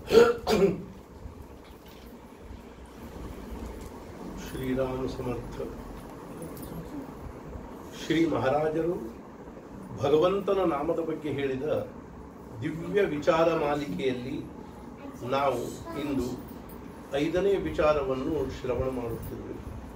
ಶ್ರೀರಾಮ ಸಮರ್ಥ ಶ್ರೀ ಮಹಾರಾಜರು ಭಗವಂತನ ನಾಮದ ಬಗ್ಗೆ ಹೇಳಿದ ದಿವ್ಯ ವಿಚಾರ ಮಾಲಿಕೆಯಲ್ಲಿ ನಾವು ಇಂದು ಐದನೇ ವಿಚಾರವನ್ನು ಶ್ರವಣ ಮಾಡುತ್ತಿರುವೆ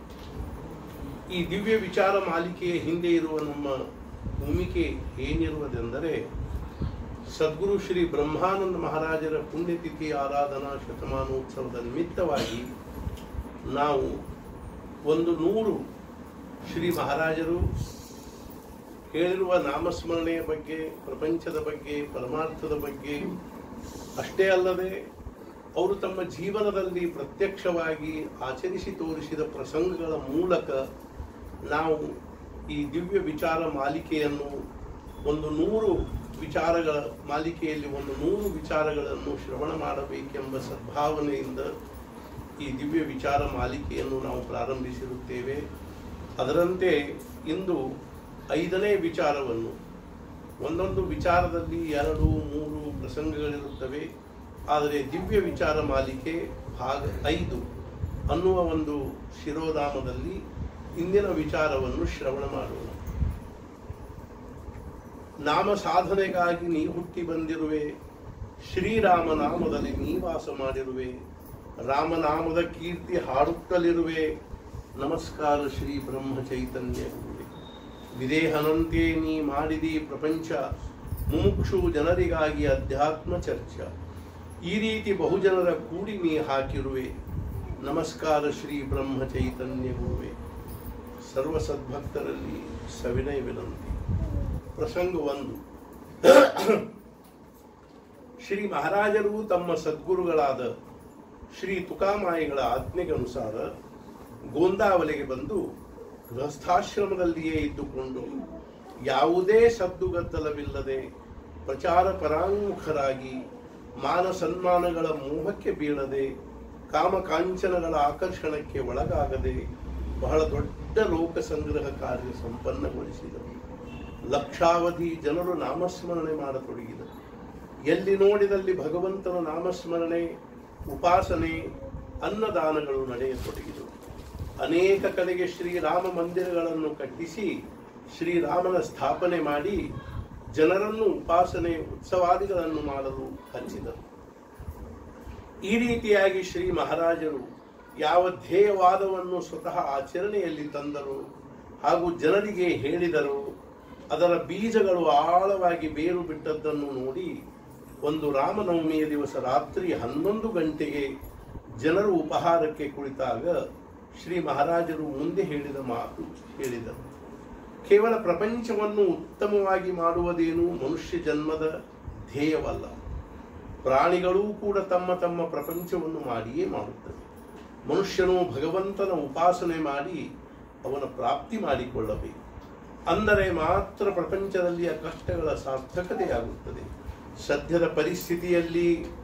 ಈ ದಿವ್ಯ ವಿಚಾರ ಮಾಲಿಕೆಯ ಹಿಂದೆ ಇರುವ ನಮ್ಮ ಭೂಮಿಕೆ ಏನಿರುವುದೆಂದರೆ ಸದ್ಗುರು ಶ್ರೀ ಬ್ರಹ್ಮಾನಂದ ಮಹಾರಾಜರ ಪುಣ್ಯತಿಥಿ ಆರಾಧನಾ ಶತಮಾನೋತ್ಸವದ ನಿಮಿತ್ತವಾಗಿ ನಾವು ಒಂದು ನೂರು ಶ್ರೀ ಮಹಾರಾಜರು ಹೇಳಿರುವ ನಾಮಸ್ಮರಣೆಯ ಬಗ್ಗೆ ಪ್ರಪಂಚದ ಬಗ್ಗೆ ಪರಮಾರ್ಥದ ಬಗ್ಗೆ ಅಷ್ಟೇ ಅಲ್ಲದೆ ಅವರು ತಮ್ಮ ಜೀವನದಲ್ಲಿ ಪ್ರತ್ಯಕ್ಷವಾಗಿ ಆಚರಿಸಿ ತೋರಿಸಿದ ಪ್ರಸಂಗಗಳ ಮೂಲಕ ನಾವು ಈ ದಿವ್ಯ ವಿಚಾರ ಮಾಲಿಕೆಯನ್ನು ಒಂದು ನೂರು ವಿಚಾರಗಳ ಮಾಲಿಕೆಯಲ್ಲಿ ಒಂದು ನೂರು ವಿಚಾರಗಳನ್ನು ಶ್ರವಣ ಮಾಡಬೇಕೆಂಬ ಸದ್ಭಾವನೆಯಿಂದ ಈ ದಿವ್ಯ ವಿಚಾರ ಮಾಲಿಕೆಯನ್ನು ನಾವು ಪ್ರಾರಂಭಿಸಿರುತ್ತೇವೆ ಅದರಂತೆ ಇಂದು ಐದನೇ ವಿಚಾರವನ್ನು ಒಂದೊಂದು ವಿಚಾರದಲ್ಲಿ ಎರಡು ಮೂರು ಪ್ರಸಂಗಗಳಿರುತ್ತವೆ ಆದರೆ ದಿವ್ಯ ವಿಚಾರ ಮಾಲಿಕೆ ಭಾಗ ಐದು ಅನ್ನುವ ಒಂದು ಶಿರೋಧಾಮದಲ್ಲಿ ಇಂದಿನ ವಿಚಾರವನ್ನು ಶ್ರವಣ ಮಾಡೋಣ ನಾಮ ಸಾಧನೆಗಾಗಿ ನೀ ಹುಟ್ಟಿ ಬಂದಿರುವೆ ಶ್ರೀರಾಮ ನಾಮದಲ್ಲಿ ನೀ ವಾಸ ಮಾಡಿರುವೆ ರಾಮನಾಮದ ಕೀರ್ತಿ ಹಾಡುತ್ತಲಿರುವೆ ನಮಸ್ಕಾರ ಶ್ರೀ ಬ್ರಹ್ಮ ಚೈತನ್ಯ ಗುರುವೆ ವಿದೇಹನಂತೆ ನೀ ಮಾಡಿದಿ ಪ್ರಪಂಚ ಮುಮುಕ್ಷು ಜನರಿಗಾಗಿ ಅಧ್ಯಾತ್ಮ ಚರ್ಚ ಈ ರೀತಿ ಬಹುಜನರ ಕೂಡಿ ನೀ ಹಾಕಿರುವೆ ನಮಸ್ಕಾರ ಶ್ರೀ ಬ್ರಹ್ಮ ಚೈತನ್ಯ ಗುರುವೆ ಸರ್ವ ಸದ್ಭಕ್ತರಲ್ಲಿ ಸವಿನಯ ವಿನಂತಿ ಪ್ರಸಂಗ ಒಂದು ಶ್ರೀ ಮಹಾರಾಜರು ತಮ್ಮ ಸದ್ಗುರುಗಳಾದ ಶ್ರೀ ತುಕಾಮಾಯಿಗಳ ಆಜ್ಞೆಗನುಸಾರ ಗೋಂದಾವಲೆಗೆ ಬಂದು ಗೃಹಸ್ಥಾಶ್ರಮದಲ್ಲಿಯೇ ಇದ್ದುಕೊಂಡು ಯಾವುದೇ ಸದ್ದುಗದ್ದಲವಿಲ್ಲದೆ ಪ್ರಚಾರ ಪರಾಂಗುಖರಾಗಿ ಮಾನ ಸನ್ಮಾನಗಳ ಮೋಹಕ್ಕೆ ಬೀಳದೆ ಕಾಮಕಾಂಚನಗಳ ಆಕರ್ಷಣಕ್ಕೆ ಒಳಗಾಗದೆ ಬಹಳ ದೊಡ್ಡ ಲೋಕ ಸಂಗ್ರಹ ಕಾರ್ಯ ಸಂಪನ್ನಗೊಳಿಸಿದರು ಲಕ್ಷಾವಧಿ ಜನರು ನಾಮಸ್ಮರಣೆ ಮಾಡತೊಡಗಿದರು ಎಲ್ಲಿ ನೋಡಿದಲ್ಲಿ ಭಗವಂತನ ನಾಮಸ್ಮರಣೆ ಉಪಾಸನೆ ಅನ್ನದಾನಗಳು ನಡೆಯತೊಡಗಿದವು ಅನೇಕ ಕಡೆಗೆ ಶ್ರೀರಾಮ ಮಂದಿರಗಳನ್ನು ಕಟ್ಟಿಸಿ ಶ್ರೀರಾಮನ ಸ್ಥಾಪನೆ ಮಾಡಿ ಜನರನ್ನು ಉಪಾಸನೆ ಉತ್ಸವಾದಿಗಳನ್ನು ಮಾಡಲು ಹಚ್ಚಿದರು ಈ ರೀತಿಯಾಗಿ ಶ್ರೀ ಮಹಾರಾಜರು ಯಾವ ಧ್ಯೇಯವಾದವನ್ನು ಸ್ವತಃ ಆಚರಣೆಯಲ್ಲಿ ತಂದರು ಹಾಗೂ ಜನರಿಗೆ ಹೇಳಿದರು ಅದರ ಬೀಜಗಳು ಆಳವಾಗಿ ಬೇರು ಬಿಟ್ಟದ್ದನ್ನು ನೋಡಿ ಒಂದು ರಾಮನವಮಿಯ ದಿವಸ ರಾತ್ರಿ ಹನ್ನೊಂದು ಗಂಟೆಗೆ ಜನರು ಉಪಹಾರಕ್ಕೆ ಕುಳಿತಾಗ ಶ್ರೀ ಮಹಾರಾಜರು ಮುಂದೆ ಹೇಳಿದ ಮಾತು ಹೇಳಿದರು ಕೇವಲ ಪ್ರಪಂಚವನ್ನು ಉತ್ತಮವಾಗಿ ಮಾಡುವುದೇನು ಮನುಷ್ಯ ಜನ್ಮದ ಧ್ಯೇಯವಲ್ಲ ಪ್ರಾಣಿಗಳೂ ಕೂಡ ತಮ್ಮ ತಮ್ಮ ಪ್ರಪಂಚವನ್ನು ಮಾಡಿಯೇ ಮಾಡುತ್ತವೆ ಮನುಷ್ಯನು ಭಗವಂತನ ಉಪಾಸನೆ ಮಾಡಿ ಅವನ ಪ್ರಾಪ್ತಿ ಮಾಡಿಕೊಳ್ಳಬೇಕು ಅಂದರೆ ಮಾತ್ರ ಪ್ರಪಂಚದಲ್ಲಿಯ ಕಷ್ಟಗಳ ಸಾರ್ಥಕತೆಯಾಗುತ್ತದೆ ಸದ್ಯದ ಪರಿಸ್ಥಿತಿಯಲ್ಲಿ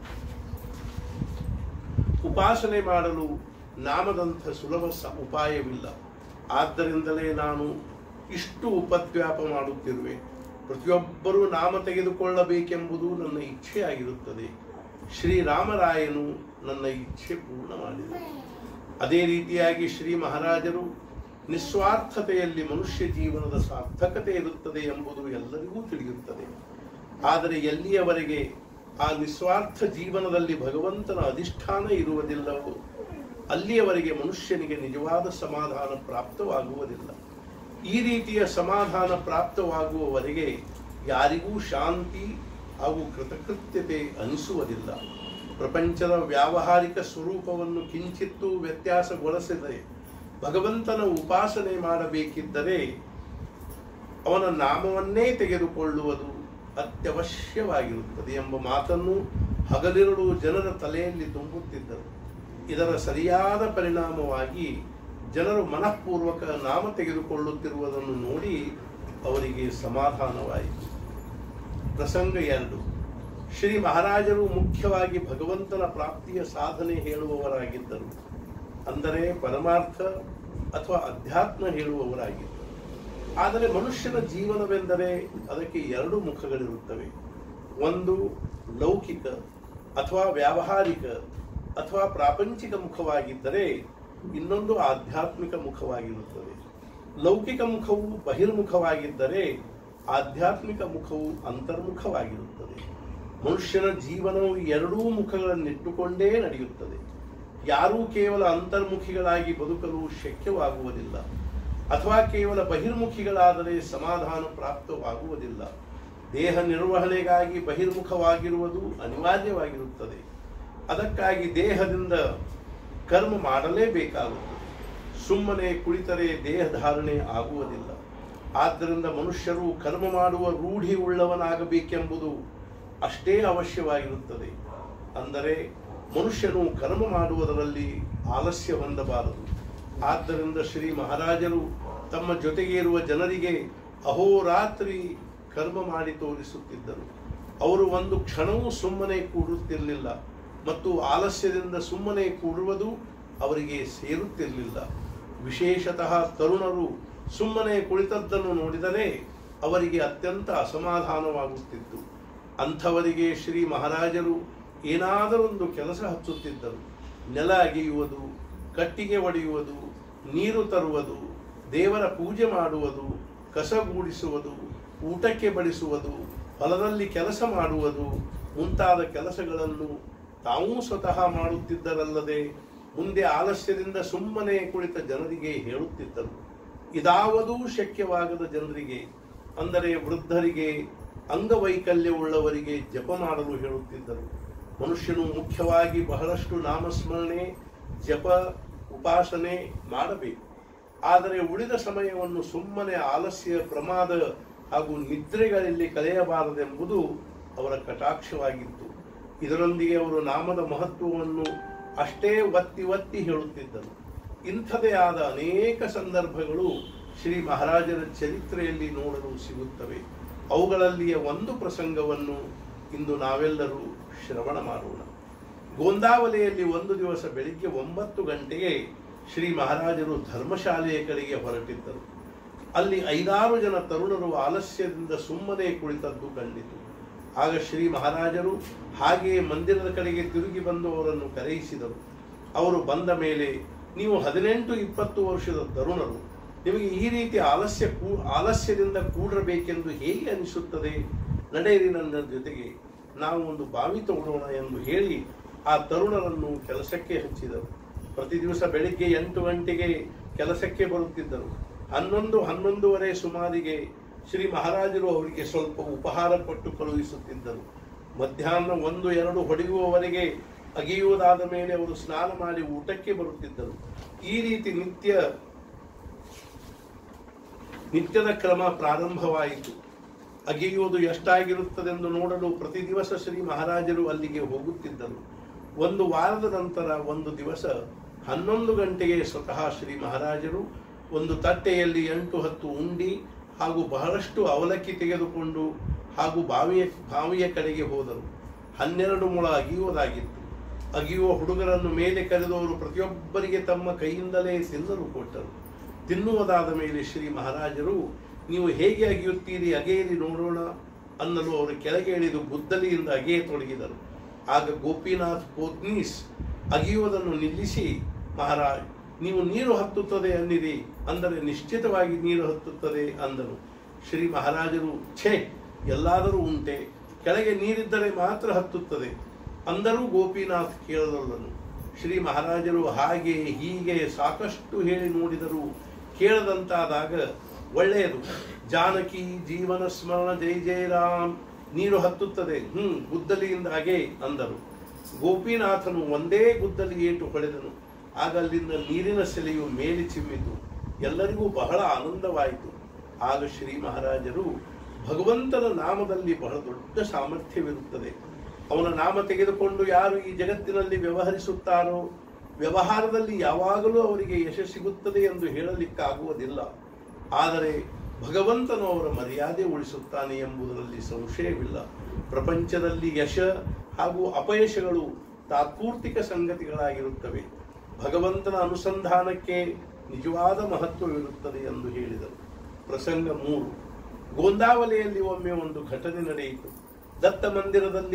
ಉಪಾಸನೆ ಮಾಡಲು ನಾಮದಂಥ ಸುಲಭ ಸ ಉಪಾಯವಿಲ್ಲ ಆದ್ದರಿಂದಲೇ ನಾನು ಇಷ್ಟು ಉಪದ್ವ್ಯಾಪ ಮಾಡುತ್ತಿರುವೆ ಪ್ರತಿಯೊಬ್ಬರೂ ನಾಮ ತೆಗೆದುಕೊಳ್ಳಬೇಕೆಂಬುದು ನನ್ನ ಇಚ್ಛೆಯಾಗಿರುತ್ತದೆ ಶ್ರೀರಾಮರಾಯನು ನನ್ನ ಇಚ್ಛೆ ಪೂರ್ಣ ಮಾಡಿದರು ಅದೇ ರೀತಿಯಾಗಿ ಶ್ರೀ ಮಹಾರಾಜರು ನಿಸ್ವಾರ್ಥತೆಯಲ್ಲಿ ಮನುಷ್ಯ ಜೀವನದ ಸಾರ್ಥಕತೆ ಇರುತ್ತದೆ ಎಂಬುದು ಎಲ್ಲರಿಗೂ ತಿಳಿಯುತ್ತದೆ ಆದರೆ ಎಲ್ಲಿಯವರೆಗೆ ಆ ನಿಸ್ವಾರ್ಥ ಜೀವನದಲ್ಲಿ ಭಗವಂತನ ಅಧಿಷ್ಠಾನ ಇರುವುದಿಲ್ಲವೋ ಅಲ್ಲಿಯವರೆಗೆ ಮನುಷ್ಯನಿಗೆ ನಿಜವಾದ ಸಮಾಧಾನ ಪ್ರಾಪ್ತವಾಗುವುದಿಲ್ಲ ಈ ರೀತಿಯ ಸಮಾಧಾನ ಪ್ರಾಪ್ತವಾಗುವವರೆಗೆ ಯಾರಿಗೂ ಶಾಂತಿ ಹಾಗೂ ಕೃತಕೃತ್ಯತೆ ಅನಿಸುವುದಿಲ್ಲ ಪ್ರಪಂಚದ ವ್ಯಾವಹಾರಿಕ ಸ್ವರೂಪವನ್ನು ಕಿಂಚಿತ್ತೂ ವ್ಯತ್ಯಾಸಗೊಳಿಸದೆ ಭಗವಂತನ ಉಪಾಸನೆ ಮಾಡಬೇಕಿದ್ದರೆ ಅವನ ನಾಮವನ್ನೇ ತೆಗೆದುಕೊಳ್ಳುವುದು ಅತ್ಯವಶ್ಯವಾಗಿರುತ್ತದೆ ಎಂಬ ಮಾತನ್ನು ಹಗಲಿರುಳು ಜನರ ತಲೆಯಲ್ಲಿ ತುಂಬುತ್ತಿದ್ದರು ಇದರ ಸರಿಯಾದ ಪರಿಣಾಮವಾಗಿ ಜನರು ಮನಃಪೂರ್ವಕ ನಾಮ ತೆಗೆದುಕೊಳ್ಳುತ್ತಿರುವುದನ್ನು ನೋಡಿ ಅವರಿಗೆ ಸಮಾಧಾನವಾಯಿತು ಪ್ರಸಂಗ ಎರಡು ಶ್ರೀ ಮಹಾರಾಜರು ಮುಖ್ಯವಾಗಿ ಭಗವಂತನ ಪ್ರಾಪ್ತಿಯ ಸಾಧನೆ ಹೇಳುವವರಾಗಿದ್ದರು ಅಂದರೆ ಪರಮಾರ್ಥ ಅಥವಾ ಅಧ್ಯಾತ್ಮ ಹೇಳುವವರಾಗಿದ್ದರು ಆದರೆ ಮನುಷ್ಯನ ಜೀವನವೆಂದರೆ ಅದಕ್ಕೆ ಎರಡು ಮುಖಗಳಿರುತ್ತವೆ ಒಂದು ಲೌಕಿಕ ಅಥವಾ ವ್ಯಾವಹಾರಿಕ ಅಥವಾ ಪ್ರಾಪಂಚಿಕ ಮುಖವಾಗಿದ್ದರೆ ಇನ್ನೊಂದು ಆಧ್ಯಾತ್ಮಿಕ ಮುಖವಾಗಿರುತ್ತದೆ ಲೌಕಿಕ ಮುಖವು ಬಹಿರ್ಮುಖವಾಗಿದ್ದರೆ ಆಧ್ಯಾತ್ಮಿಕ ಮುಖವು ಅಂತರ್ಮುಖವಾಗಿರುತ್ತದೆ ಮನುಷ್ಯನ ಜೀವನವು ಎರಡೂ ಮುಖಗಳನ್ನಿಟ್ಟುಕೊಂಡೇ ನಡೆಯುತ್ತದೆ ಯಾರೂ ಕೇವಲ ಅಂತರ್ಮುಖಿಗಳಾಗಿ ಬದುಕಲು ಶಕ್ಯವಾಗುವುದಿಲ್ಲ ಅಥವಾ ಕೇವಲ ಬಹಿರ್ಮುಖಿಗಳಾದರೆ ಸಮಾಧಾನ ಪ್ರಾಪ್ತವಾಗುವುದಿಲ್ಲ ದೇಹ ನಿರ್ವಹಣೆಗಾಗಿ ಬಹಿರ್ಮುಖವಾಗಿರುವುದು ಅನಿವಾರ್ಯವಾಗಿರುತ್ತದೆ ಅದಕ್ಕಾಗಿ ದೇಹದಿಂದ ಕರ್ಮ ಮಾಡಲೇಬೇಕಾಗುತ್ತದೆ ಸುಮ್ಮನೆ ಕುಳಿತರೆ ದೇಹ ಧಾರಣೆ ಆಗುವುದಿಲ್ಲ ಆದ್ದರಿಂದ ಮನುಷ್ಯರು ಕರ್ಮ ಮಾಡುವ ರೂಢಿ ಉಳ್ಳವನಾಗಬೇಕೆಂಬುದು ಅಷ್ಟೇ ಅವಶ್ಯವಾಗಿರುತ್ತದೆ ಅಂದರೆ ಮನುಷ್ಯನು ಕರ್ಮ ಮಾಡುವುದರಲ್ಲಿ ಆಲಸ್ಯ ಹೊಂದಬಾರದು ಆದ್ದರಿಂದ ಶ್ರೀ ಮಹಾರಾಜರು ತಮ್ಮ ಜೊತೆಗೆ ಇರುವ ಜನರಿಗೆ ಅಹೋರಾತ್ರಿ ಕರ್ಮ ಮಾಡಿ ತೋರಿಸುತ್ತಿದ್ದರು ಅವರು ಒಂದು ಕ್ಷಣವೂ ಸುಮ್ಮನೆ ಕೂಡುತ್ತಿರಲಿಲ್ಲ ಮತ್ತು ಆಲಸ್ಯದಿಂದ ಸುಮ್ಮನೆ ಕೂಡುವುದು ಅವರಿಗೆ ಸೇರುತ್ತಿರಲಿಲ್ಲ ವಿಶೇಷತಃ ತರುಣರು ಸುಮ್ಮನೆ ಕುಳಿತದ್ದನ್ನು ನೋಡಿದರೆ ಅವರಿಗೆ ಅತ್ಯಂತ ಅಸಮಾಧಾನವಾಗುತ್ತಿತ್ತು ಅಂಥವರಿಗೆ ಶ್ರೀ ಮಹಾರಾಜರು ಏನಾದರೊಂದು ಕೆಲಸ ಹಚ್ಚುತ್ತಿದ್ದರು ನೆಲ ಅಗೆಯುವುದು ಕಟ್ಟಿಗೆ ಒಡೆಯುವುದು ನೀರು ತರುವುದು ದೇವರ ಪೂಜೆ ಮಾಡುವುದು ಕಸಗೂಡಿಸುವುದು ಊಟಕ್ಕೆ ಬಡಿಸುವುದು ಹೊಲದಲ್ಲಿ ಕೆಲಸ ಮಾಡುವುದು ಮುಂತಾದ ಕೆಲಸಗಳನ್ನು ತಾವೂ ಸ್ವತಃ ಮಾಡುತ್ತಿದ್ದರಲ್ಲದೆ ಮುಂದೆ ಆಲಸ್ಯದಿಂದ ಸುಮ್ಮನೆ ಕುಳಿತ ಜನರಿಗೆ ಹೇಳುತ್ತಿದ್ದರು ಇದಾವದೂ ಶಕ್ಯವಾಗದ ಜನರಿಗೆ ಅಂದರೆ ವೃದ್ಧರಿಗೆ ಅಂಗವೈಕಲ್ಯವುಳ್ಳವರಿಗೆ ಜಪ ಮಾಡಲು ಹೇಳುತ್ತಿದ್ದರು ಮನುಷ್ಯನು ಮುಖ್ಯವಾಗಿ ಬಹಳಷ್ಟು ನಾಮಸ್ಮರಣೆ ಜಪ ಉಪಾಸನೆ ಮಾಡಬೇಕು ಆದರೆ ಉಳಿದ ಸಮಯವನ್ನು ಸುಮ್ಮನೆ ಆಲಸ್ಯ ಪ್ರಮಾದ ಹಾಗೂ ನಿದ್ರೆಗಳಲ್ಲಿ ಕಳೆಯಬಾರದೆಂಬುದು ಅವರ ಕಟಾಕ್ಷವಾಗಿತ್ತು ಇದರೊಂದಿಗೆ ಅವರು ನಾಮದ ಮಹತ್ವವನ್ನು ಅಷ್ಟೇ ಒತ್ತಿ ಒತ್ತಿ ಹೇಳುತ್ತಿದ್ದರು ಇಂಥದೇ ಆದ ಅನೇಕ ಸಂದರ್ಭಗಳು ಶ್ರೀ ಮಹಾರಾಜರ ಚರಿತ್ರೆಯಲ್ಲಿ ನೋಡಲು ಸಿಗುತ್ತವೆ ಅವುಗಳಲ್ಲಿಯ ಒಂದು ಪ್ರಸಂಗವನ್ನು ಇಂದು ನಾವೆಲ್ಲರೂ ಶ್ರವಣ ಮಾಡೋಣ ಗೋಂದಾವಲೆಯಲ್ಲಿ ಒಂದು ದಿವಸ ಬೆಳಿಗ್ಗೆ ಒಂಬತ್ತು ಗಂಟೆಗೆ ಶ್ರೀ ಮಹಾರಾಜರು ಧರ್ಮಶಾಲೆಯ ಕಡೆಗೆ ಹೊರಟಿದ್ದರು ಅಲ್ಲಿ ಐದಾರು ಜನ ತರುಣರು ಆಲಸ್ಯದಿಂದ ಸುಮ್ಮನೆ ಕುಳಿತದ್ದು ಕಂಡಿತು ಆಗ ಶ್ರೀ ಮಹಾರಾಜರು ಹಾಗೆಯೇ ಮಂದಿರದ ಕಡೆಗೆ ತಿರುಗಿ ಬಂದು ಅವರನ್ನು ಕರೆಯಿಸಿದರು ಅವರು ಬಂದ ಮೇಲೆ ನೀವು ಹದಿನೆಂಟು ಇಪ್ಪತ್ತು ವರ್ಷದ ತರುಣರು ನಿಮಗೆ ಈ ರೀತಿ ಆಲಸ್ಯ ಕೂ ಆಲಸ್ಯದಿಂದ ಕೂಡಿರಬೇಕೆಂದು ಹೇಗೆ ಅನಿಸುತ್ತದೆ ನಡೆಯಿರಿ ನನ್ನ ಜೊತೆಗೆ ನಾವು ಒಂದು ಬಾವಿ ತಗೊಳ್ಳೋಣ ಎಂದು ಹೇಳಿ ಆ ತರುಣರನ್ನು ಕೆಲಸಕ್ಕೆ ಹಚ್ಚಿದರು ಪ್ರತಿ ದಿವಸ ಬೆಳಿಗ್ಗೆ ಎಂಟು ಗಂಟೆಗೆ ಕೆಲಸಕ್ಕೆ ಬರುತ್ತಿದ್ದರು ಹನ್ನೊಂದು ಹನ್ನೊಂದುವರೆ ಸುಮಾರಿಗೆ ಶ್ರೀ ಮಹಾರಾಜರು ಅವರಿಗೆ ಸ್ವಲ್ಪ ಉಪಹಾರ ಕೊಟ್ಟು ಕಳುಹಿಸುತ್ತಿದ್ದರು ಮಧ್ಯಾಹ್ನ ಒಂದು ಎರಡು ಹೊಡೆಯುವವರೆಗೆ ಅಗೆಯುವುದಾದ ಮೇಲೆ ಅವರು ಸ್ನಾನ ಮಾಡಿ ಊಟಕ್ಕೆ ಬರುತ್ತಿದ್ದರು ಈ ರೀತಿ ನಿತ್ಯ ನಿತ್ಯದ ಕ್ರಮ ಪ್ರಾರಂಭವಾಯಿತು ಅಗೆಯುವುದು ಎಷ್ಟಾಗಿರುತ್ತದೆಂದು ನೋಡಲು ಪ್ರತಿ ದಿವಸ ಶ್ರೀ ಮಹಾರಾಜರು ಅಲ್ಲಿಗೆ ಹೋಗುತ್ತಿದ್ದರು ಒಂದು ವಾರದ ನಂತರ ಒಂದು ದಿವಸ ಹನ್ನೊಂದು ಗಂಟೆಗೆ ಸ್ವತಃ ಶ್ರೀ ಮಹಾರಾಜರು ಒಂದು ತಟ್ಟೆಯಲ್ಲಿ ಎಂಟು ಹತ್ತು ಉಂಡಿ ಹಾಗೂ ಬಹಳಷ್ಟು ಅವಲಕ್ಕಿ ತೆಗೆದುಕೊಂಡು ಹಾಗೂ ಬಾವಿಯ ಬಾವಿಯ ಕಡೆಗೆ ಹೋದರು ಹನ್ನೆರಡು ಮೊಳ ಅಗಿಯುವುದಾಗಿತ್ತು ಅಗಿಯುವ ಹುಡುಗರನ್ನು ಮೇಲೆ ಕರೆದವರು ಪ್ರತಿಯೊಬ್ಬರಿಗೆ ತಮ್ಮ ಕೈಯಿಂದಲೇ ತಿನ್ನಲು ಕೊಟ್ಟರು ತಿನ್ನುವುದಾದ ಮೇಲೆ ಶ್ರೀ ಮಹಾರಾಜರು ನೀವು ಹೇಗೆ ಅಗಿಯುತ್ತೀರಿ ಅಗೆಯಿರಿ ನೋಡೋಣ ಅನ್ನಲು ಅವರು ಕೆಳಗೆ ಇಳಿದು ಗುದ್ದಲಿಯಿಂದ ಅಗೆಯತೊಡಗಿದರು ಆಗ ಗೋಪಿನಾಥ್ ಕೋತ್ನೀಸ್ ಅಗಿಯುವುದನ್ನು ನಿಲ್ಲಿಸಿ ಮಹಾರಾಜ್ ನೀವು ನೀರು ಹತ್ತುತ್ತದೆ ಅನ್ನಿರಿ ಅಂದರೆ ನಿಶ್ಚಿತವಾಗಿ ನೀರು ಹತ್ತುತ್ತದೆ ಅಂದನು ಶ್ರೀ ಮಹಾರಾಜರು ಛೇ ಎಲ್ಲಾದರೂ ಉಂಟೆ ಕೆಳಗೆ ನೀರಿದ್ದರೆ ಮಾತ್ರ ಹತ್ತುತ್ತದೆ ಅಂದರೂ ಗೋಪಿನಾಥ್ ಕೇಳಲೊಲ್ಲನು ಶ್ರೀ ಮಹಾರಾಜರು ಹಾಗೆ ಹೀಗೆ ಸಾಕಷ್ಟು ಹೇಳಿ ನೋಡಿದರು ಕೇಳದಂತಾದಾಗ ಒಳ್ಳೆಯದು ಜಾನಕಿ ಜೀವನ ಸ್ಮರಣ ಜೈ ಜೈ ರಾಮ್ ನೀರು ಹತ್ತುತ್ತದೆ ಹ್ಮ್ ಗುದ್ದಲಿಯಿಂದ ಹಾಗೆ ಅಂದರು ಗೋಪಿನಾಥನು ಒಂದೇ ಗುದ್ದಲಿ ಏಟು ಹೊಡೆದನು ಆಗ ಅಲ್ಲಿಂದ ನೀರಿನ ಸೆಲೆಯು ಮೇಲೆ ಚಿಮ್ಮಿತು ಎಲ್ಲರಿಗೂ ಬಹಳ ಆನಂದವಾಯಿತು ಆಗ ಶ್ರೀ ಮಹಾರಾಜರು ಭಗವಂತನ ನಾಮದಲ್ಲಿ ಬಹಳ ದೊಡ್ಡ ಸಾಮರ್ಥ್ಯವಿರುತ್ತದೆ ಅವನ ನಾಮ ತೆಗೆದುಕೊಂಡು ಯಾರು ಈ ಜಗತ್ತಿನಲ್ಲಿ ವ್ಯವಹರಿಸುತ್ತಾರೋ ವ್ಯವಹಾರದಲ್ಲಿ ಯಾವಾಗಲೂ ಅವರಿಗೆ ಯಶ ಸಿಗುತ್ತದೆ ಎಂದು ಹೇಳಲಿಕ್ಕಾಗುವುದಿಲ್ಲ ಆದರೆ ಭಗವಂತನು ಅವರ ಮರ್ಯಾದೆ ಉಳಿಸುತ್ತಾನೆ ಎಂಬುದರಲ್ಲಿ ಸಂಶಯವಿಲ್ಲ ಪ್ರಪಂಚದಲ್ಲಿ ಯಶ ಹಾಗೂ ಅಪಯಶಗಳು ತಾತ್ಪೂರ್ತಿಕ ಸಂಗತಿಗಳಾಗಿರುತ್ತವೆ ಭಗವಂತನ ಅನುಸಂಧಾನಕ್ಕೆ ನಿಜವಾದ ಮಹತ್ವವಿರುತ್ತದೆ ಎಂದು ಹೇಳಿದರು ಪ್ರಸಂಗ ಮೂರು ಗೋಂದಾವಲೆಯಲ್ಲಿ ಒಮ್ಮೆ ಒಂದು ಘಟನೆ ನಡೆಯಿತು ದತ್ತ ಮಂದಿರದಲ್ಲಿ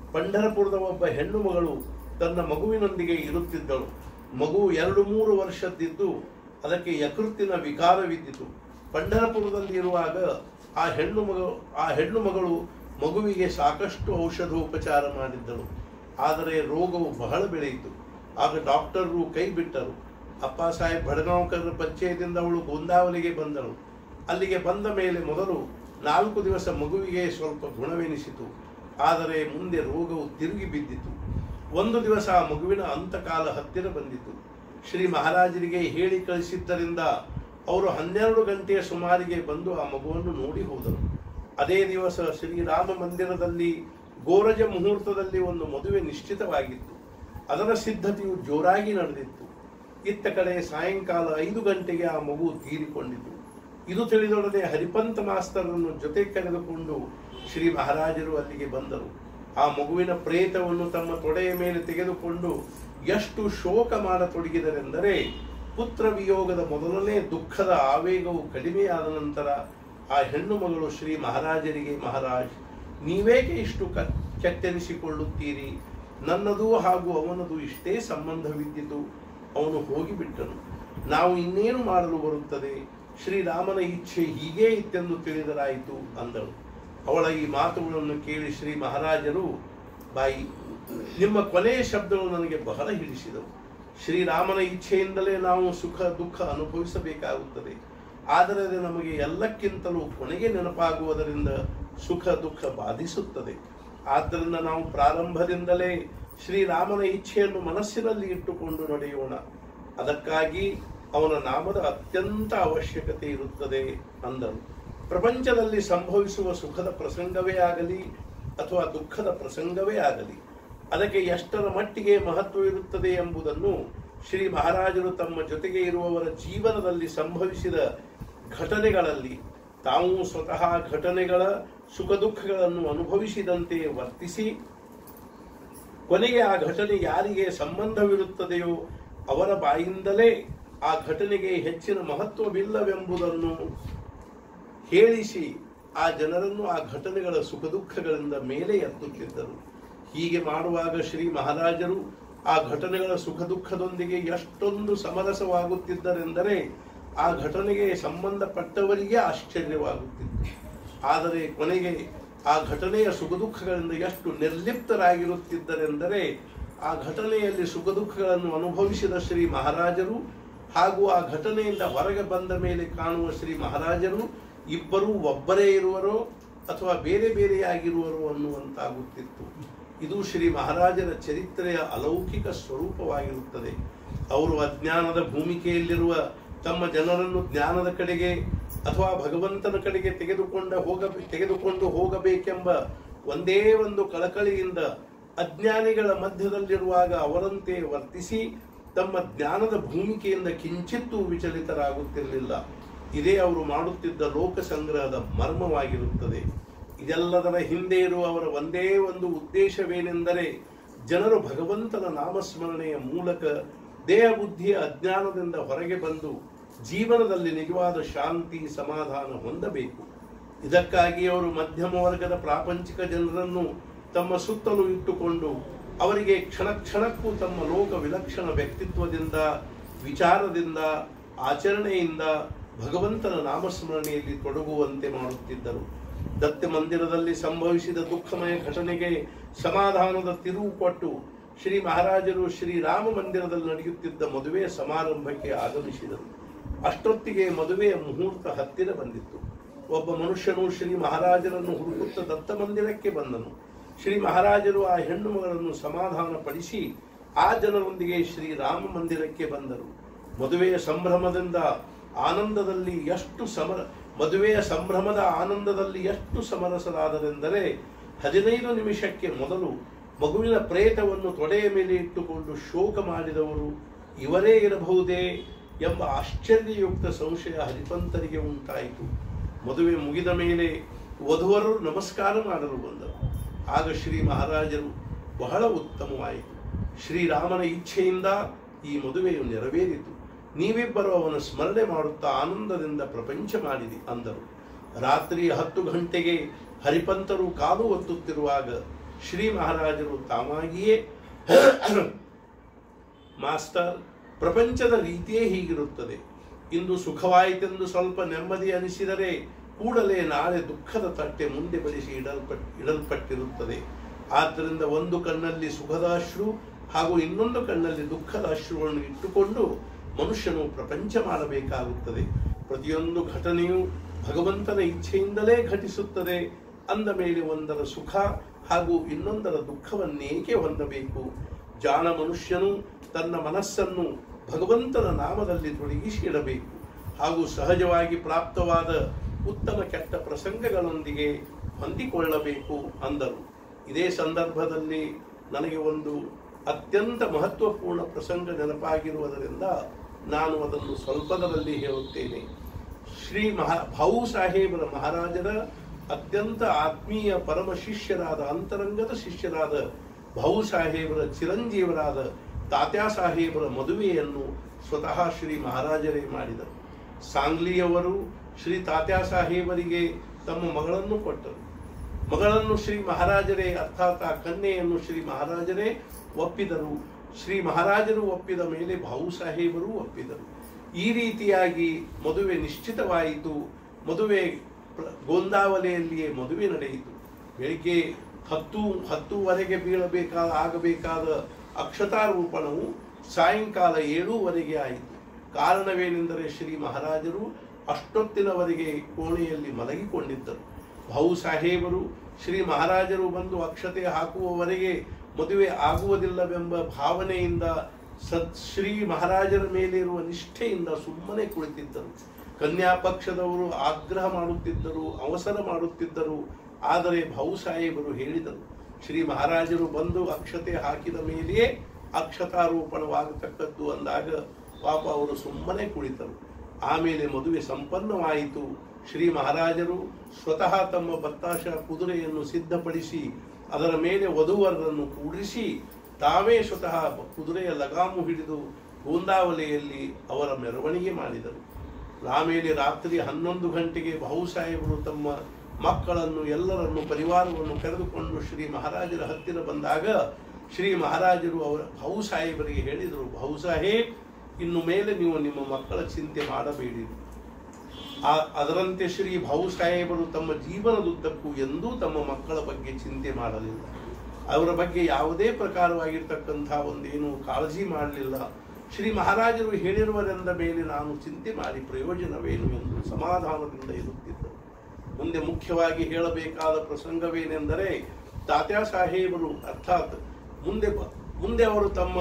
ಪಂಢರಪುರದ ಒಬ್ಬ ಹೆಣ್ಣು ಮಗಳು ತನ್ನ ಮಗುವಿನೊಂದಿಗೆ ಇರುತ್ತಿದ್ದಳು ಮಗು ಎರಡು ಮೂರು ವರ್ಷದ್ದಿದ್ದು ಅದಕ್ಕೆ ಯಕೃತ್ತಿನ ವಿಕಾರವಿದ್ದಿತು ಪಂಢರಪುರದಲ್ಲಿ ಇರುವಾಗ ಆ ಹೆಣ್ಣು ಮಗ ಆ ಹೆಣ್ಣು ಮಗಳು ಮಗುವಿಗೆ ಸಾಕಷ್ಟು ಔಷಧೋಪಚಾರ ಮಾಡಿದ್ದಳು ಆದರೆ ರೋಗವು ಬಹಳ ಬೆಳೆಯಿತು ಆಗ ಡಾಕ್ಟರರು ಕೈ ಬಿಟ್ಟರು ಅಪ್ಪ ಸಾಹೇಬ್ ಭಡಗಾಂವ್ಕರ್ ಪರಿಚಯದಿಂದ ಅವಳು ಗೋಂದಾವಲಿಗೆ ಬಂದಳು ಅಲ್ಲಿಗೆ ಬಂದ ಮೇಲೆ ಮೊದಲು ನಾಲ್ಕು ದಿವಸ ಮಗುವಿಗೆ ಸ್ವಲ್ಪ ಗುಣವೆನಿಸಿತು ಆದರೆ ಮುಂದೆ ರೋಗವು ತಿರುಗಿ ಬಿದ್ದಿತು ಒಂದು ದಿವಸ ಆ ಮಗುವಿನ ಅಂತಕಾಲ ಹತ್ತಿರ ಬಂದಿತು ಶ್ರೀ ಮಹಾರಾಜರಿಗೆ ಹೇಳಿ ಕಳಿಸಿದ್ದರಿಂದ ಅವರು ಹನ್ನೆರಡು ಗಂಟೆಯ ಸುಮಾರಿಗೆ ಬಂದು ಆ ಮಗುವನ್ನು ನೋಡಿ ಹೋದರು ಅದೇ ದಿವಸ ಶ್ರೀರಾಮ ಮಂದಿರದಲ್ಲಿ ಗೋರಜ ಮುಹೂರ್ತದಲ್ಲಿ ಒಂದು ಮದುವೆ ನಿಶ್ಚಿತವಾಗಿತ್ತು ಅದರ ಸಿದ್ಧತೆಯು ಜೋರಾಗಿ ನಡೆದಿತ್ತು ಇತ್ತ ಕಡೆ ಸಾಯಂಕಾಲ ಐದು ಗಂಟೆಗೆ ಆ ಮಗು ತೀರಿಕೊಂಡಿತು ಇದು ತಿಳಿದೊಡನೆ ಹರಿಪಂತ ಮಾಸ್ತರನ್ನು ಜೊತೆ ಕರೆದುಕೊಂಡು ಶ್ರೀ ಮಹಾರಾಜರು ಅಲ್ಲಿಗೆ ಬಂದರು ಆ ಮಗುವಿನ ಪ್ರೇತವನ್ನು ತಮ್ಮ ತೊಡೆಯ ಮೇಲೆ ತೆಗೆದುಕೊಂಡು ಎಷ್ಟು ಶೋಕ ಮಾಡತೊಡಗಿದರೆಂದರೆ ಪುತ್ರ ವಿಯೋಗದ ಮೊದಲನೇ ದುಃಖದ ಆವೇಗವು ಕಡಿಮೆಯಾದ ನಂತರ ಆ ಹೆಣ್ಣು ಮಗಳು ಶ್ರೀ ಮಹಾರಾಜರಿಗೆ ಮಹಾರಾಜ್ ನೀವೇಕೆ ಇಷ್ಟು ಕ ಕೆಟ್ಟೆನಿಸಿಕೊಳ್ಳುತ್ತೀರಿ ನನ್ನದು ಹಾಗೂ ಅವನದು ಇಷ್ಟೇ ಸಂಬಂಧವಿದ್ದಿತು ಅವನು ಹೋಗಿಬಿಟ್ಟನು ನಾವು ಇನ್ನೇನು ಮಾಡಲು ಬರುತ್ತದೆ ಶ್ರೀರಾಮನ ಇಚ್ಛೆ ಹೀಗೇ ಇತ್ತೆಂದು ತಿಳಿದರಾಯಿತು ಅಂದಳು ಅವಳ ಈ ಮಾತುಗಳನ್ನು ಕೇಳಿ ಶ್ರೀ ಮಹಾರಾಜರು ಬಾಯಿ ನಿಮ್ಮ ಕೊನೆಯ ಶಬ್ದಗಳು ನನಗೆ ಬಹಳ ಹಿಡಿಸಿದವು ಶ್ರೀರಾಮನ ಇಚ್ಛೆಯಿಂದಲೇ ನಾವು ಸುಖ ದುಃಖ ಅನುಭವಿಸಬೇಕಾಗುತ್ತದೆ ಆದರೆ ಅದು ನಮಗೆ ಎಲ್ಲಕ್ಕಿಂತಲೂ ಕೊನೆಗೆ ನೆನಪಾಗುವುದರಿಂದ ಸುಖ ದುಃಖ ಬಾಧಿಸುತ್ತದೆ ಆದ್ದರಿಂದ ನಾವು ಪ್ರಾರಂಭದಿಂದಲೇ ಶ್ರೀರಾಮನ ಇಚ್ಛೆಯನ್ನು ಮನಸ್ಸಿನಲ್ಲಿ ಇಟ್ಟುಕೊಂಡು ನಡೆಯೋಣ ಅದಕ್ಕಾಗಿ ಅವನ ನಾಮದ ಅತ್ಯಂತ ಅವಶ್ಯಕತೆ ಇರುತ್ತದೆ ಅಂದರು ಪ್ರಪಂಚದಲ್ಲಿ ಸಂಭವಿಸುವ ಸುಖದ ಪ್ರಸಂಗವೇ ಆಗಲಿ ಅಥವಾ ದುಃಖದ ಪ್ರಸಂಗವೇ ಆಗಲಿ ಅದಕ್ಕೆ ಎಷ್ಟರ ಮಟ್ಟಿಗೆ ಮಹತ್ವ ಇರುತ್ತದೆ ಎಂಬುದನ್ನು ಶ್ರೀ ಮಹಾರಾಜರು ತಮ್ಮ ಜೊತೆಗೆ ಇರುವವರ ಜೀವನದಲ್ಲಿ ಸಂಭವಿಸಿದ ಘಟನೆಗಳಲ್ಲಿ ತಾವು ಸ್ವತಃ ಘಟನೆಗಳ ಸುಖ ದುಃಖಗಳನ್ನು ಅನುಭವಿಸಿದಂತೆ ವರ್ತಿಸಿ ಕೊನೆಗೆ ಆ ಘಟನೆ ಯಾರಿಗೆ ಸಂಬಂಧವಿರುತ್ತದೆಯೋ ಅವರ ಬಾಯಿಂದಲೇ ಆ ಘಟನೆಗೆ ಹೆಚ್ಚಿನ ಮಹತ್ವವಿಲ್ಲವೆಂಬುದನ್ನು ಹೇಳಿಸಿ ಆ ಜನರನ್ನು ಆ ಘಟನೆಗಳ ಸುಖ ದುಃಖಗಳಿಂದ ಮೇಲೆ ಎತ್ತುತ್ತಿದ್ದರು ಹೀಗೆ ಮಾಡುವಾಗ ಶ್ರೀ ಮಹಾರಾಜರು ಆ ಘಟನೆಗಳ ಸುಖ ದುಃಖದೊಂದಿಗೆ ಎಷ್ಟೊಂದು ಸಮರಸವಾಗುತ್ತಿದ್ದರೆಂದರೆ ಆ ಘಟನೆಗೆ ಸಂಬಂಧಪಟ್ಟವರಿಗೆ ಆಶ್ಚರ್ಯವಾಗುತ್ತಿತ್ತು ಆದರೆ ಕೊನೆಗೆ ಆ ಘಟನೆಯ ಸುಖ ದುಃಖಗಳಿಂದ ಎಷ್ಟು ನಿರ್ಲಿಪ್ತರಾಗಿರುತ್ತಿದ್ದರೆಂದರೆ ಆ ಘಟನೆಯಲ್ಲಿ ಸುಖ ದುಃಖಗಳನ್ನು ಅನುಭವಿಸಿದ ಶ್ರೀ ಮಹಾರಾಜರು ಹಾಗೂ ಆ ಘಟನೆಯಿಂದ ಹೊರಗೆ ಬಂದ ಮೇಲೆ ಕಾಣುವ ಶ್ರೀ ಮಹಾರಾಜರು ಇಬ್ಬರೂ ಒಬ್ಬರೇ ಇರುವರೋ ಅಥವಾ ಬೇರೆ ಬೇರೆಯಾಗಿರುವರೋ ಅನ್ನುವಂತಾಗುತ್ತಿತ್ತು ಇದು ಶ್ರೀ ಮಹಾರಾಜರ ಚರಿತ್ರೆಯ ಅಲೌಕಿಕ ಸ್ವರೂಪವಾಗಿರುತ್ತದೆ ಅವರು ಅಜ್ಞಾನದ ಭೂಮಿಕೆಯಲ್ಲಿರುವ ತಮ್ಮ ಜನರನ್ನು ಜ್ಞಾನದ ಕಡೆಗೆ ಅಥವಾ ಭಗವಂತನ ಕಡೆಗೆ ತೆಗೆದುಕೊಂಡ ಹೋಗ ತೆಗೆದುಕೊಂಡು ಹೋಗಬೇಕೆಂಬ ಒಂದೇ ಒಂದು ಕಳಕಳಿಯಿಂದ ಅಜ್ಞಾನಿಗಳ ಮಧ್ಯದಲ್ಲಿರುವಾಗ ಅವರಂತೆ ವರ್ತಿಸಿ ತಮ್ಮ ಜ್ಞಾನದ ಭೂಮಿಕೆಯಿಂದ ಕಿಂಚಿತ್ತೂ ವಿಚಲಿತರಾಗುತ್ತಿರಲಿಲ್ಲ ಇದೇ ಅವರು ಮಾಡುತ್ತಿದ್ದ ಲೋಕ ಸಂಗ್ರಹದ ಮರ್ಮವಾಗಿರುತ್ತದೆ ಇದೆಲ್ಲದರ ಹಿಂದೆ ಇರುವ ಅವರ ಒಂದೇ ಒಂದು ಉದ್ದೇಶವೇನೆಂದರೆ ಜನರು ಭಗವಂತನ ನಾಮಸ್ಮರಣೆಯ ಮೂಲಕ ದೇಹ ಬುದ್ಧಿಯ ಅಜ್ಞಾನದಿಂದ ಹೊರಗೆ ಬಂದು ಜೀವನದಲ್ಲಿ ನಿಜವಾದ ಶಾಂತಿ ಸಮಾಧಾನ ಹೊಂದಬೇಕು ಇದಕ್ಕಾಗಿ ಅವರು ಮಧ್ಯಮ ವರ್ಗದ ಪ್ರಾಪಂಚಿಕ ಜನರನ್ನು ತಮ್ಮ ಸುತ್ತಲೂ ಇಟ್ಟುಕೊಂಡು ಅವರಿಗೆ ಕ್ಷಣ ಕ್ಷಣಕ್ಕೂ ತಮ್ಮ ಲೋಕ ವಿಲಕ್ಷಣ ವ್ಯಕ್ತಿತ್ವದಿಂದ ವಿಚಾರದಿಂದ ಆಚರಣೆಯಿಂದ ಭಗವಂತನ ನಾಮಸ್ಮರಣೆಯಲ್ಲಿ ತೊಡಗುವಂತೆ ಮಾಡುತ್ತಿದ್ದರು ದತ್ತ ಮಂದಿರದಲ್ಲಿ ಸಂಭವಿಸಿದ ದುಃಖಮಯ ಘಟನೆಗೆ ಸಮಾಧಾನದ ತಿರುವು ಕೊಟ್ಟು ಶ್ರೀ ಮಹಾರಾಜರು ಶ್ರೀರಾಮ ಮಂದಿರದಲ್ಲಿ ನಡೆಯುತ್ತಿದ್ದ ಮದುವೆಯ ಸಮಾರಂಭಕ್ಕೆ ಆಗಮಿಸಿದರು ಅಷ್ಟೊತ್ತಿಗೆ ಮದುವೆಯ ಮುಹೂರ್ತ ಹತ್ತಿರ ಬಂದಿತ್ತು ಒಬ್ಬ ಮನುಷ್ಯನು ಶ್ರೀ ಮಹಾರಾಜರನ್ನು ಹುಡುಕುತ್ತ ದತ್ತ ಮಂದಿರಕ್ಕೆ ಬಂದನು ಶ್ರೀ ಮಹಾರಾಜರು ಆ ಹೆಣ್ಣು ಮಗಳನ್ನು ಸಮಾಧಾನಪಡಿಸಿ ಆ ಜನರೊಂದಿಗೆ ಶ್ರೀರಾಮ ಮಂದಿರಕ್ಕೆ ಬಂದರು ಮದುವೆಯ ಸಂಭ್ರಮದಿಂದ ಆನಂದದಲ್ಲಿ ಎಷ್ಟು ಸಮರ ಮದುವೆಯ ಸಂಭ್ರಮದ ಆನಂದದಲ್ಲಿ ಎಷ್ಟು ಸಮರಸರಾದರೆಂದರೆ ಹದಿನೈದು ನಿಮಿಷಕ್ಕೆ ಮೊದಲು ಮಗುವಿನ ಪ್ರೇತವನ್ನು ತೊಡೆಯ ಮೇಲೆ ಇಟ್ಟುಕೊಂಡು ಶೋಕ ಮಾಡಿದವರು ಇವರೇ ಇರಬಹುದೇ ಎಂಬ ಆಶ್ಚರ್ಯಯುಕ್ತ ಸಂಶಯ ಹರಿಪಂತರಿಗೆ ಉಂಟಾಯಿತು ಮದುವೆ ಮುಗಿದ ಮೇಲೆ ವಧುವರರು ನಮಸ್ಕಾರ ಮಾಡಲು ಬಂದರು ಆಗ ಶ್ರೀ ಮಹಾರಾಜರು ಬಹಳ ಉತ್ತಮವಾಯಿತು ಶ್ರೀರಾಮನ ಇಚ್ಛೆಯಿಂದ ಈ ಮದುವೆಯು ನೆರವೇರಿತು ನೀವಿಬ್ಬರು ಅವನ ಸ್ಮರಣೆ ಮಾಡುತ್ತಾ ಆನಂದದಿಂದ ಪ್ರಪಂಚ ಮಾಡಿದಿ ಅಂದರು ರಾತ್ರಿ ಹತ್ತು ಗಂಟೆಗೆ ಹರಿಪಂತರು ಕಾಲು ಒತ್ತುತ್ತಿರುವಾಗ ಶ್ರೀ ಮಹಾರಾಜರು ತಾವಾಗಿಯೇ ಮಾಸ್ಟರ್ ಪ್ರಪಂಚದ ರೀತಿಯೇ ಹೀಗಿರುತ್ತದೆ ಇಂದು ಸುಖವಾಯಿತೆಂದು ಸ್ವಲ್ಪ ನೆಮ್ಮದಿ ಅನಿಸಿದರೆ ಕೂಡಲೇ ನಾಳೆ ದುಃಖದ ತಟ್ಟೆ ಮುಂದೆ ಬಳಿಸಿ ಇಡಲ್ಪಟ್ ಇಡಲ್ಪಟ್ಟಿರುತ್ತದೆ ಆದ್ದರಿಂದ ಒಂದು ಕಣ್ಣಲ್ಲಿ ಸುಖದ ಅಶ್ರು ಹಾಗೂ ಇನ್ನೊಂದು ಕಣ್ಣಲ್ಲಿ ದುಃಖದ ಅಶ್ರುಗಳನ್ನು ಇಟ್ಟುಕೊಂಡು ಮನುಷ್ಯನು ಪ್ರಪಂಚ ಮಾಡಬೇಕಾಗುತ್ತದೆ ಪ್ರತಿಯೊಂದು ಘಟನೆಯು ಭಗವಂತನ ಇಚ್ಛೆಯಿಂದಲೇ ಘಟಿಸುತ್ತದೆ ಅಂದ ಮೇಲೆ ಒಂದರ ಸುಖ ಹಾಗೂ ಇನ್ನೊಂದರ ದುಃಖವನ್ನೇಕೆ ಹೊಂದಬೇಕು ಜಾಣ ಮನುಷ್ಯನು ತನ್ನ ಮನಸ್ಸನ್ನು ಭಗವಂತನ ನಾಮದಲ್ಲಿ ತೊಡಗಿಸಿ ಇಡಬೇಕು ಹಾಗೂ ಸಹಜವಾಗಿ ಪ್ರಾಪ್ತವಾದ ಉತ್ತಮ ಕೆಟ್ಟ ಪ್ರಸಂಗಗಳೊಂದಿಗೆ ಹೊಂದಿಕೊಳ್ಳಬೇಕು ಅಂದರು ಇದೇ ಸಂದರ್ಭದಲ್ಲಿ ನನಗೆ ಒಂದು ಅತ್ಯಂತ ಮಹತ್ವಪೂರ್ಣ ಪ್ರಸಂಗ ನೆನಪಾಗಿರುವುದರಿಂದ ನಾನು ಅದನ್ನು ಸ್ವಲ್ಪದರಲ್ಲಿ ಹೇಳುತ್ತೇನೆ ಶ್ರೀ ಮಹಾ ಭಾವು ಸಾಹೇಬರ ಮಹಾರಾಜರ ಅತ್ಯಂತ ಆತ್ಮೀಯ ಪರಮ ಶಿಷ್ಯರಾದ ಅಂತರಂಗದ ಶಿಷ್ಯರಾದ ಭಾವು ಸಾಹೇಬರ ಚಿರಂಜೀವರಾದ ತಾತ್ಯಾ ಸಾಹೇಬರ ಮದುವೆಯನ್ನು ಸ್ವತಃ ಶ್ರೀ ಮಹಾರಾಜರೇ ಮಾಡಿದರು ಸಾಂಗ್ಲಿಯವರು ಶ್ರೀ ತಾತ್ಯಾ ಸಾಹೇಬರಿಗೆ ತಮ್ಮ ಮಗಳನ್ನು ಕೊಟ್ಟರು ಮಗಳನ್ನು ಶ್ರೀ ಮಹಾರಾಜರೇ ಅರ್ಥಾತ್ ಆ ಕನ್ಯೆಯನ್ನು ಶ್ರೀ ಮಹಾರಾಜರೇ ಒಪ್ಪಿದರು ಶ್ರೀ ಮಹಾರಾಜರು ಒಪ್ಪಿದ ಮೇಲೆ ಭಾವು ಸಾಹೇಬರು ಒಪ್ಪಿದರು ಈ ರೀತಿಯಾಗಿ ಮದುವೆ ನಿಶ್ಚಿತವಾಯಿತು ಮದುವೆ ಪ್ರ- ಗೋಂದಾವಲೆಯಲ್ಲಿಯೇ ಮದುವೆ ನಡೆಯಿತು ಬೆಳಿಗ್ಗೆ ಹತ್ತು ಹತ್ತುವರೆಗೆ ಬೀಳಬೇಕಾದ ಆಗಬೇಕಾದ ಅಕ್ಷತಾರೋಪಣವು ಸಾಯಂಕಾಲ ಏಳೂವರೆಗೆ ಆಯಿತು ಕಾರಣವೇನೆಂದರೆ ಶ್ರೀ ಮಹಾರಾಜರು ಅಷ್ಟೊತ್ತಿನವರೆಗೆ ಕೋಣೆಯಲ್ಲಿ ಮಲಗಿಕೊಂಡಿದ್ದರು ಭಾವು ಸಾಹೇಬರು ಶ್ರೀ ಮಹಾರಾಜರು ಬಂದು ಅಕ್ಷತೆ ಹಾಕುವವರೆಗೆ ಮದುವೆ ಆಗುವುದಿಲ್ಲವೆಂಬ ಭಾವನೆಯಿಂದ ಸತ್ ಶ್ರೀ ಮಹಾರಾಜರ ಮೇಲಿರುವ ನಿಷ್ಠೆಯಿಂದ ಸುಮ್ಮನೆ ಕುಳಿತಿದ್ದರು ಕನ್ಯಾ ಪಕ್ಷದವರು ಆಗ್ರಹ ಮಾಡುತ್ತಿದ್ದರು ಅವಸರ ಮಾಡುತ್ತಿದ್ದರು ಆದರೆ ಭಾವು ಸಾಹೇಬರು ಹೇಳಿದರು ಶ್ರೀ ಮಹಾರಾಜರು ಬಂದು ಅಕ್ಷತೆ ಹಾಕಿದ ಮೇಲೆಯೇ ಅಕ್ಷತಾರೋಪಣವಾಗತಕ್ಕದ್ದು ಅಂದಾಗ ಪಾಪ ಅವರು ಸುಮ್ಮನೆ ಕುಳಿತರು ಆಮೇಲೆ ಮದುವೆ ಸಂಪನ್ನವಾಯಿತು ಶ್ರೀ ಮಹಾರಾಜರು ಸ್ವತಃ ತಮ್ಮ ಬತ್ತಾಶ ಕುದುರೆಯನ್ನು ಸಿದ್ಧಪಡಿಸಿ ಅದರ ಮೇಲೆ ವಧುವರರನ್ನು ಕೂಡಿಸಿ ತಾವೇ ಸ್ವತಃ ಕುದುರೆಯ ಲಗಾಮು ಹಿಡಿದು ಗೋಂದಾವಲೆಯಲ್ಲಿ ಅವರ ಮೆರವಣಿಗೆ ಮಾಡಿದರು ಆಮೇಲೆ ರಾತ್ರಿ ಹನ್ನೊಂದು ಗಂಟೆಗೆ ಭಾವು ಸಾಹೇಬರು ತಮ್ಮ ಮಕ್ಕಳನ್ನು ಎಲ್ಲರನ್ನು ಪರಿವಾರವನ್ನು ಕರೆದುಕೊಂಡು ಶ್ರೀ ಮಹಾರಾಜರ ಹತ್ತಿರ ಬಂದಾಗ ಶ್ರೀ ಮಹಾರಾಜರು ಅವರ ಭಾವು ಸಾಹೇಬರಿಗೆ ಹೇಳಿದರು ಭಾವು ಸಾಹೇಬ್ ಇನ್ನು ಮೇಲೆ ನೀವು ನಿಮ್ಮ ಮಕ್ಕಳ ಚಿಂತೆ ಮಾಡಬೇಡಿ ಆ- ಅದರಂತೆ ಶ್ರೀ ಭಾವು ಸಾಹೇಬರು ತಮ್ಮ ಜೀವನದುದ್ದಕ್ಕೂ ಎಂದೂ ತಮ್ಮ ಮಕ್ಕಳ ಬಗ್ಗೆ ಚಿಂತೆ ಮಾಡಲಿಲ್ಲ ಅವರ ಬಗ್ಗೆ ಯಾವುದೇ ಪ್ರಕಾರವಾಗಿರ್ತಕ್ಕಂತಹ ಒಂದೇನು ಕಾಳಜಿ ಮಾಡಲಿಲ್ಲ ಶ್ರೀ ಮಹಾರಾಜರು ಹೇಳಿರುವರೆಂದ ಮೇಲೆ ನಾನು ಚಿಂತೆ ಮಾಡಿ ಪ್ರಯೋಜನವೇನು ಎಂದು ಸಮಾಧಾನದಿಂದ ಇರುತ್ತಿದ್ದರು ಮುಂದೆ ಮುಖ್ಯವಾಗಿ ಹೇಳಬೇಕಾದ ಪ್ರಸಂಗವೇನೆಂದರೆ ತಾತ್ಯಾ ಸಾಹೇಬರು ಅರ್ಥಾತ್ ಮುಂದೆ ಬ- ಮುಂದೆ ಅವರು ತಮ್ಮ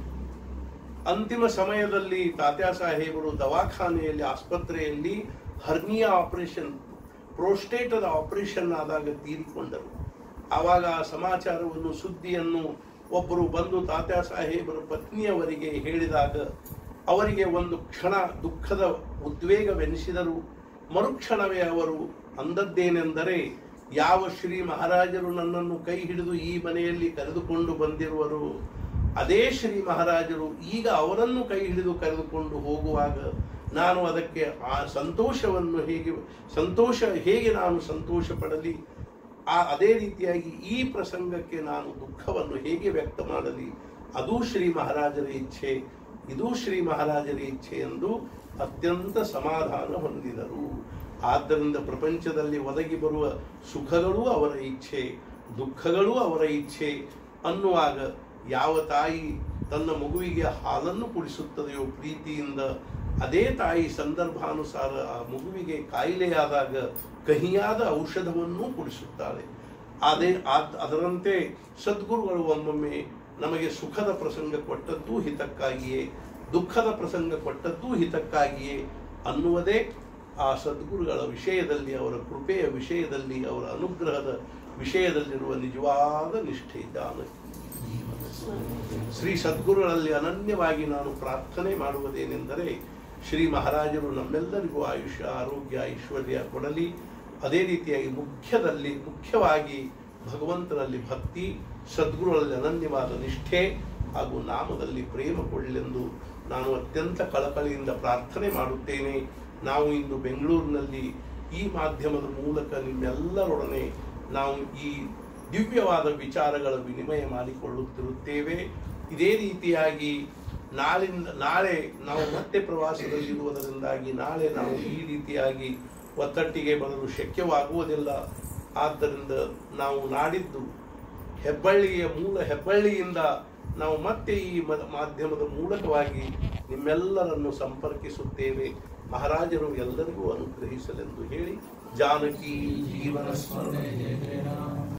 ಅಂತಿಮ ಸಮಯದಲ್ಲಿ ತಾತ್ಯಾ ಸಾಹೇಬರು ದವಾಖಾನೆಯಲ್ಲಿ ಆಸ್ಪತ್ರೆಯಲ್ಲಿ ಹರ್ನಿಯಾ ಆಪರೇಷನ್ ಪ್ರೋಸ್ಟೇಟದ ಆಪರೇಷನ್ ಆದಾಗ ತೀರಿಕೊಂಡರು ಆವಾಗ ಆ ಸಮಾಚಾರವನ್ನು ಸುದ್ದಿಯನ್ನು ಒಬ್ಬರು ಬಂದು ತಾತ್ಯಾ ಸಾಹೇಬರ ಪತ್ನಿಯವರಿಗೆ ಹೇಳಿದಾಗ ಅವರಿಗೆ ಒಂದು ಕ್ಷಣ ದುಃಖದ ಉದ್ವೇಗವೆನಿಸಿದರು ಮರುಕ್ಷಣವೇ ಅವರು ಅಂದದ್ದೇನೆಂದರೆ ಯಾವ ಶ್ರೀ ಮಹಾರಾಜರು ನನ್ನನ್ನು ಕೈ ಹಿಡಿದು ಈ ಮನೆಯಲ್ಲಿ ಕರೆದುಕೊಂಡು ಬಂದಿರುವರು ಅದೇ ಶ್ರೀ ಮಹಾರಾಜರು ಈಗ ಅವರನ್ನು ಕೈ ಹಿಡಿದು ಕರೆದುಕೊಂಡು ಹೋಗುವಾಗ ನಾನು ಅದಕ್ಕೆ ಆ ಸಂತೋಷವನ್ನು ಹೇಗೆ ಸಂತೋಷ ಹೇಗೆ ನಾನು ಸಂತೋಷ ಪಡಲಿ ಆ ಅದೇ ರೀತಿಯಾಗಿ ಈ ಪ್ರಸಂಗಕ್ಕೆ ನಾನು ದುಃಖವನ್ನು ಹೇಗೆ ವ್ಯಕ್ತ ಮಾಡಲಿ ಅದು ಶ್ರೀ ಮಹಾರಾಜರ ಇಚ್ಛೆ ಇದು ಶ್ರೀ ಮಹಾರಾಜರ ಇಚ್ಛೆ ಎಂದು ಅತ್ಯಂತ ಸಮಾಧಾನ ಹೊಂದಿದರು ಆದ್ದರಿಂದ ಪ್ರಪಂಚದಲ್ಲಿ ಒದಗಿ ಬರುವ ಸುಖಗಳೂ ಅವರ ಇಚ್ಛೆ ದುಃಖಗಳೂ ಅವರ ಇಚ್ಛೆ ಅನ್ನುವಾಗ ಯಾವ ತಾಯಿ ತನ್ನ ಮಗುವಿಗೆ ಹಾಲನ್ನು ಕುಡಿಸುತ್ತದೆಯೋ ಪ್ರೀತಿಯಿಂದ ಅದೇ ತಾಯಿ ಸಂದರ್ಭಾನುಸಾರ ಆ ಮಗುವಿಗೆ ಕಾಯಿಲೆಯಾದಾಗ ಕಹಿಯಾದ ಔಷಧವನ್ನೂ ಕುಡಿಸುತ್ತಾಳೆ ಅದೇ ಆದ್- ಅದರಂತೆ ಸದ್ಗುರುಗಳು ಒಮ್ಮೊಮ್ಮೆ ನಮಗೆ ಸುಖದ ಪ್ರಸಂಗ ಕೊಟ್ಟದ್ದೂ ಹಿತಕ್ಕಾಗಿಯೇ ದುಃಖದ ಪ್ರಸಂಗ ಕೊಟ್ಟದ್ದೂ ಹಿತಕ್ಕಾಗಿಯೇ ಅನ್ನುವುದೇ ಆ ಸದ್ಗುರುಗಳ ವಿಷಯದಲ್ಲಿ ಅವರ ಕೃಪೆಯ ವಿಷಯದಲ್ಲಿ ಅವರ ಅನುಗ್ರಹದ ವಿಷಯದಲ್ಲಿರುವ ನಿಜವಾದ ನಿಷ್ಠೆ ಜ್ಞಾನ ಶ್ರೀ ಸದ್ಗುರುಗಳಲ್ಲಿ ಅನನ್ಯವಾಗಿ ನಾನು ಪ್ರಾರ್ಥನೆ ಮಾಡುವುದೇನೆಂದರೆ ಶ್ರೀ ಮಹಾರಾಜರು ನಮ್ಮೆಲ್ಲರಿಗೂ ಆಯುಷ್ಯ ಆರೋಗ್ಯ ಐಶ್ವರ್ಯ ಕೊಡಲಿ ಅದೇ ರೀತಿಯಾಗಿ ಮುಖ್ಯದಲ್ಲಿ ಮುಖ್ಯವಾಗಿ ಭಗವಂತನಲ್ಲಿ ಭಕ್ತಿ ಸದ್ಗುರುಗಳಲ್ಲಿ ಅನನ್ಯವಾದ ನಿಷ್ಠೆ ಹಾಗೂ ನಾಮದಲ್ಲಿ ಪ್ರೇಮ ಕೊಳ್ಳೆಂದು ನಾನು ಅತ್ಯಂತ ಕಳಕಳಿಯಿಂದ ಪ್ರಾರ್ಥನೆ ಮಾಡುತ್ತೇನೆ ನಾವು ಇಂದು ಬೆಂಗಳೂರಿನಲ್ಲಿ ಈ ಮಾಧ್ಯಮದ ಮೂಲಕ ನಿಮ್ಮೆಲ್ಲರೊಡನೆ ನಾವು ಈ ದಿವ್ಯವಾದ ವಿಚಾರಗಳ ವಿನಿಮಯ ಮಾಡಿಕೊಳ್ಳುತ್ತಿರುತ್ತೇವೆ ಇದೇ ರೀತಿಯಾಗಿ ನಾಳಿಂದ ನಾಳೆ ನಾವು ಮತ್ತೆ ಪ್ರವಾಸದಲ್ಲಿರುವುದರಿಂದಾಗಿ ನಾಳೆ ನಾವು ಈ ರೀತಿಯಾಗಿ ಒತ್ತಟ್ಟಿಗೆ ಬರಲು ಶಕ್ಯವಾಗುವುದಿಲ್ಲ ಆದ್ದರಿಂದ ನಾವು ನಾಡಿದ್ದು ಹೆಬ್ಬಳ್ಳಿಯ ಮೂಲ ಹೆಬ್ಬಳ್ಳಿಯಿಂದ ನಾವು ಮತ್ತೆ ಈ ಮ- ಮಾಧ್ಯಮದ ಮೂಲಕವಾಗಿ ನಿಮ್ಮೆಲ್ಲರನ್ನು ಸಂಪರ್ಕಿಸುತ್ತೇವೆ ಮಹಾರಾಜರು ಎಲ್ಲರಿಗೂ ಅನುಗ್ರಹಿಸಲೆಂದು ಹೇಳಿ ಜಾನಕಿ ಜೀವನ ಸ್ಮರಣೆ